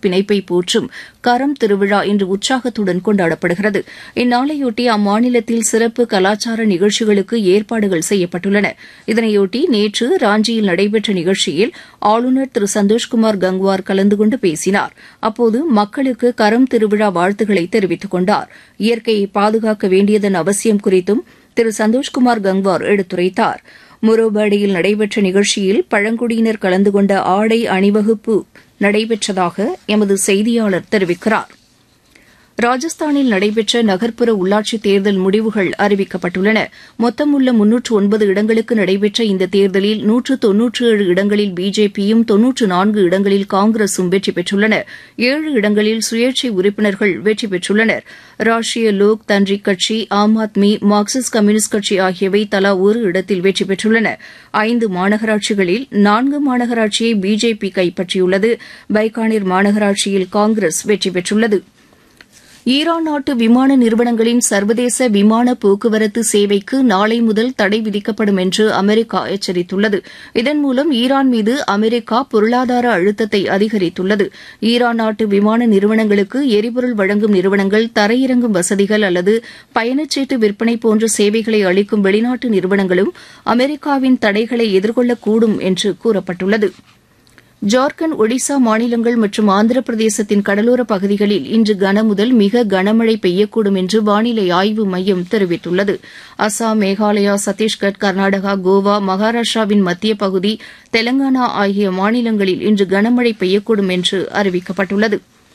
பிணைப்பை போற்றும் கரம் திருவிழா இன்று உற்சாகத்துடன் கொண்டாடப்படுகிறது இந்நாளையொட்டி அம்மாநிலத்தில் சிறப்பு கலாச்சார நிகழ்ச்சிகளுக்கு ஏற்பாடுகள் செய்யப்பட்டுள்ளன இதனையொட்டி நேற்று ராஞ்சியில் நடைபெற்ற நிகழ்ச்சியில் ஆளுநர் திரு சந்தோஷ்குமார் கங்வார் கலந்து கொண்டு பேசினார் அப்போது மக்களுக்கு கரம் திருவிழா வாழ்த்துக்களை தெரிவித்துக் கொண்டார் இயற்கையை பாதுகாக்க வேண்டியதன் அவசியம் குறித்தும் திரு சந்தோஷ்குமார் கங்வார் எடுத்துரைத்தார் முரோபாடியில் நடைபெற்ற நிகழ்ச்சியில் பழங்குடியினர் கலந்து கொண்ட ஆடை அணிவகுப்பு நடைபெற்றதாக எமது செய்தியாளர் தெரிவிக்கிறார் ராஜஸ்தானில் நடைபெற்ற நகர்ப்புற உள்ளாட்சித் தேர்தல் முடிவுகள் அறிவிக்கப்பட்டுள்ளன மொத்தம் உள்ள முன்னூற்று ஒன்பது இடங்களுக்கு நடைபெற்ற இந்த தேர்தலில் நூற்று தொன்னூற்று ஏழு இடங்களில் பிஜேபியும் தொன்னூற்று நான்கு இடங்களில் காங்கிரசும் வெற்றி பெற்றுள்ளன ஏழு இடங்களில் சுயேட்சை உறுப்பினர்கள் வெற்றி பெற்றுள்ளனர் ராஷ்டிரிய லோக் தன்றிக் கட்சி ஆம் ஆத்மி மார்க்சிஸ்ட் கம்யூனிஸ்ட் கட்சி ஆகியவை தலா ஒரு இடத்தில் வெற்றி பெற்றுள்ளன ஐந்து மாநகராட்சிகளில் நான்கு மாநகராட்சியை பிஜேபி கைப்பற்றியுள்ளது பைகானிர் மாநகராட்சியில் காங்கிரஸ் வெற்றி பெற்றுள்ளது ஈரான் நாட்டு விமான நிறுவனங்களின் சர்வதேச விமான போக்குவரத்து சேவைக்கு நாளை முதல் தடை விதிக்கப்படும் என்று அமெரிக்கா எச்சரித்துள்ளது இதன் மூலம் ஈரான் மீது அமெரிக்கா பொருளாதார அழுத்தத்தை அதிகரித்துள்ளது ஈரான் நாட்டு விமான நிறுவனங்களுக்கு எரிபொருள் வழங்கும் நிறுவனங்கள் தரையிறங்கும் வசதிகள் அல்லது பயணச்சீட்டு விற்பனை போன்ற சேவைகளை அளிக்கும் வெளிநாட்டு நிறுவனங்களும் அமெரிக்காவின் தடைகளை எதிர்கொள்ளக்கூடும் என்று கூறப்பட்டுள்ளது ஜார்க்கண்ட் ஒடிசா மாநிலங்கள் மற்றும் ஆந்திர பிரதேசத்தின் கடலோர பகுதிகளில் இன்று கனமுதல் மிக கனமழை பெய்யக்கூடும் என்று வானிலை ஆய்வு மையம் தெரிவித்துள்ளது அசாம் மேகாலயா சத்தீஸ்கர் கர்நாடகா கோவா மகாராஷ்டிராவின் மத்திய பகுதி தெலங்கானா ஆகிய மாநிலங்களில் இன்று கனமழை பெய்யக்கூடும் என்று அறிவிக்கப்பட்டுள்ளது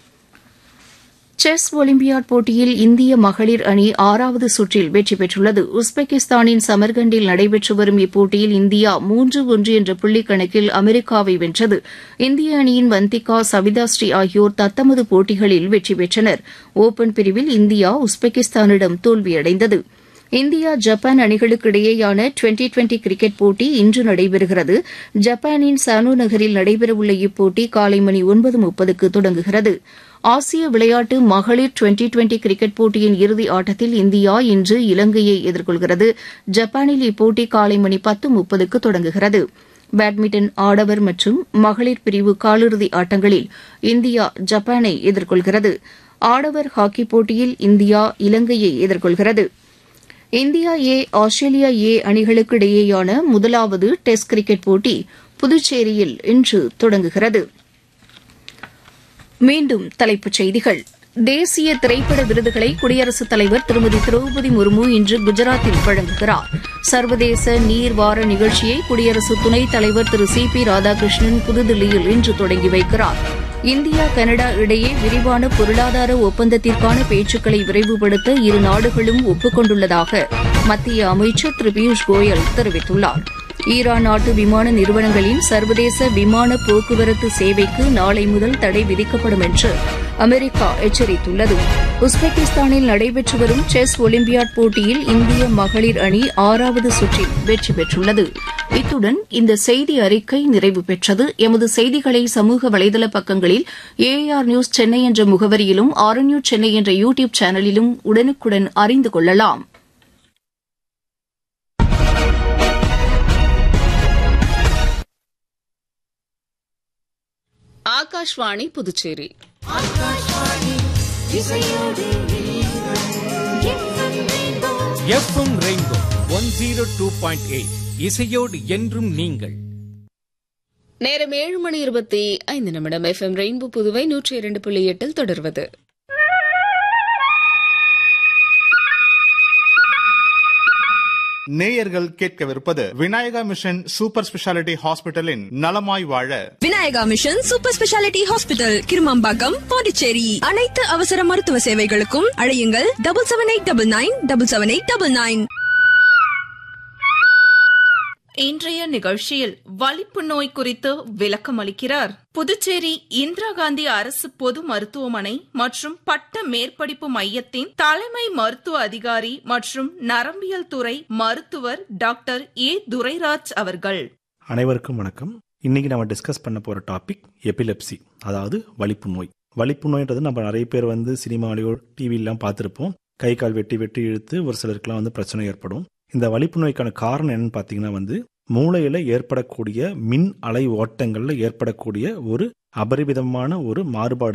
செஸ் ஒலிம்பியாட் போட்டியில் இந்திய மகளிர் அணி ஆறாவது சுற்றில் வெற்றி பெற்றுள்ளது உஸ்பெகிஸ்தானின் சமர்கண்டில் நடைபெற்று வரும் இப்போட்டியில் இந்தியா மூன்று ஒன்று என்ற புள்ளிக் கணக்கில் அமெரிக்காவை வென்றது இந்திய அணியின் வந்திகா சவிதாஸ்ரீ ஆகியோர் தத்தமது போட்டிகளில் வெற்றி பெற்றனர் ஒபன் பிரிவில் இந்தியா உஸ்பெகிஸ்தானிடம் தோல்வியடைந்தது இந்தியா ஜப்பான் அணிகளுக்கு இடையேயான டுவெண்டி டுவெண்டி கிரிக்கெட் போட்டி இன்று நடைபெறுகிறது ஜப்பானின் சானோ நகரில் நடைபெறவுள்ள இப்போட்டி காலை மணி ஒன்பது முப்பதுக்கு தொடங்குகிறது ஆசிய விளையாட்டு மகளிர் டுவெண்டி டுவெண்டி கிரிக்கெட் போட்டியின் இறுதி ஆட்டத்தில் இந்தியா இன்று இலங்கையை எதிர்கொள்கிறது ஜப்பானில் இப்போட்டி காலை மணி பத்து முப்பதுக்கு தொடங்குகிறது பேட்மிண்டன் ஆடவர் மற்றும் மகளிர் பிரிவு காலிறுதி ஆட்டங்களில் இந்தியா ஜப்பானை எதிர்கொள்கிறது ஆடவர் ஹாக்கி போட்டியில் இந்தியா இலங்கையை எதிர்கொள்கிறது இந்தியா ஏ ஆஸ்திரேலியா ஏ அணிகளுக்கு இடையேயான முதலாவது டெஸ்ட் கிரிக்கெட் போட்டி புதுச்சேரியில் இன்று தொடங்குகிறது மீண்டும் தலைப்புச் செய்திகள் தேசிய திரைப்பட விருதுகளை குடியரசுத் தலைவர் திருமதி திரௌபதி முர்மு இன்று குஜராத்தில் வழங்குகிறார் சர்வதேச நீர் வார நிகழ்ச்சியை குடியரசு துணைத் தலைவர் திரு சி பி ராதாகிருஷ்ணன் புதுதில்லியில் இன்று தொடங்கி வைக்கிறார் இந்தியா கனடா இடையே விரிவான பொருளாதார ஒப்பந்தத்திற்கான பேச்சுக்களை விரைவுபடுத்த இரு நாடுகளும் ஒப்புக் கொண்டுள்ளதாக மத்திய அமைச்சர் திரு பியூஷ் கோயல் தெரிவித்துள்ளார் ஈரான் நாட்டு விமான நிறுவனங்களின் சர்வதேச விமான போக்குவரத்து சேவைக்கு நாளை முதல் தடை விதிக்கப்படும் என்று அமெரிக்கா எச்சரித்துள்ளது உஸ்பெகிஸ்தானில் நடைபெற்று வரும் செஸ் ஒலிம்பியாட் போட்டியில் இந்திய மகளிர் அணி ஆறாவது சுற்றில் வெற்றி பெற்றுள்ளது இத்துடன் இந்த செய்தி அறிக்கை நிறைவு பெற்றது எமது செய்திகளை சமூக வலைதள பக்கங்களில் ஏஆர் நியூஸ் சென்னை என்ற முகவரியிலும் ஆர் நியூஸ் சென்னை என்ற யூ டியூப் சேனலிலும் உடனுக்குடன் அறிந்து கொள்ளலாம் Akashvani Puducherry FM rainbow one zero two point eight இசையோடு என்றும் நீங்கள் நேரம் ஏழு மணி இருபத்தி ஐந்து நிமிடம் எஃப்எம் ரெயின்போ புதுவை நூற்றி இரண்டு புள்ளி எட்டில் தொடர்வது நேயர்கள் கேட்கவிருப்பது விநாயகா மிஷன் சூப்பர் ஸ்பெஷாலிட்டி ஹாஸ்பிட்டலின் நலமாய் வாழ Vinayaka mission super speciality hospital Kirumampakkam Pondicherry அனைத்து அவசர மருத்துவ சேவைகளுக்கும் அழையுங்கள் double seven eight double nine double seven eight double nine இன்றைய நிகழ்ச்சியில் வலிப்பு நோய் குறித்து விளக்கம் அளிக்கிறார் புதுச்சேரி இந்திரா காந்தி அரசு பொது மருத்துவமனை மற்றும் பட்ட மேற்படிப்பு மையத்தின் தலைமை மருத்துவ அதிகாரி மற்றும் நரம்பியல் துறை மருத்துவர் டாக்டர் ஏ துரைராஜ் அவர்கள் அனைவருக்கும் வணக்கம் இன்னைக்கு நம்ம டிஸ்கஸ் பண்ண போற டாபிக் எபிலெப்சி அதாவது வலிப்பு நோய் வலிப்பு நோய்ன்றது நம்ம நிறைய பேர் வந்து சினிமாலேயோ டிவிலாம் பார்த்துருப்போம் கை கால் வெட்டி வெட்டி இழுத்து ஒரு சிலருக்குலாம் வந்து பிரச்சனை ஏற்படும் இந்த வலிப்பு நோய்க்கான காரணம் என்னன்னு பார்த்தீங்கன்னா வந்து மூளையில ஏற்படக்கூடிய மின் அலை ஓட்டங்கள்ல ஏற்படக்கூடிய ஒரு அபரிவிதமான ஒரு மாறுபாடு